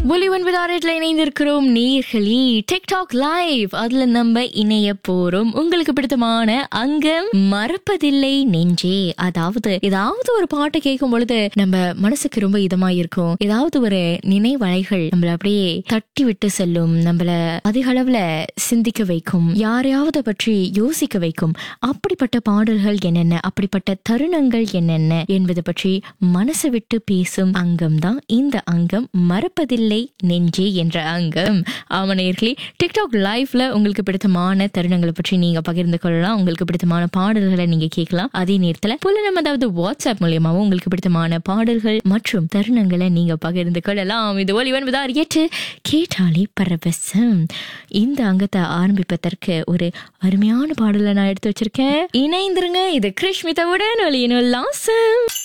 ஒலி ஒன்பது ஆறுல இணைந்திருக்கிறோம் நேர்களி டிக்டாக் லைவ் அதுல நம்ம இணைய போறோம் உங்களுக்கு பிடித்தமான அங்கம் மறப்பதில்லை நெஞ்சே அதாவது ஏதாவது ஒரு பாட்டை கேட்கும் பொழுது நம்ம மனசுக்கு ரொம்ப இதமா இருக்கும் ஏதாவது ஒரு நினைவலைகள் நம்மள அப்படியே தட்டி விட்டு செல்லும் நம்மள அதிக அளவுல சிந்திக்க வைக்கும் யாரையாவது பற்றி யோசிக்க வைக்கும் அப்படிப்பட்ட பாடல்கள் என்னென்ன அப்படிப்பட்ட தருணங்கள் என்னென்ன என்பது பற்றி மனசு விட்டு பேசும் அங்கம் தான் இந்த அங்கம் மறப்பதில்லை நெஞ்சே என்ற அங்கம் ஆமனேர்களே டிக்டாக் லைவ்ல உங்களுக்கு பிடித்தமான தருணங்களை பற்றி நீங்க பகிர்ந்து கொள்ளலாம் உங்களுக்கு பிடித்தமான பாடல்களை நீங்க கேட்கலாம் அதே நேரத்துல புலனம் அதாவது வாட்ஸ்அப் மூலியமாவும் உங்களுக்கு பிடித்தமான பாடல்கள் மற்றும் தருணங்களை நீங்க பகிர்ந்து கொள்ளலாம் இது ஒலி ஒன்பதார் எட்டு கேட்டாலே பரவசம் இந்த அங்கத்தை ஆரம்பிப்பதற்கு ஒரு அருமையான பாடலை நான் எடுத்து வச்சிருக்கேன் இணைந்திருங்க இது கிருஷ்மிதாவுடன் ஒலியினுள் லாசம்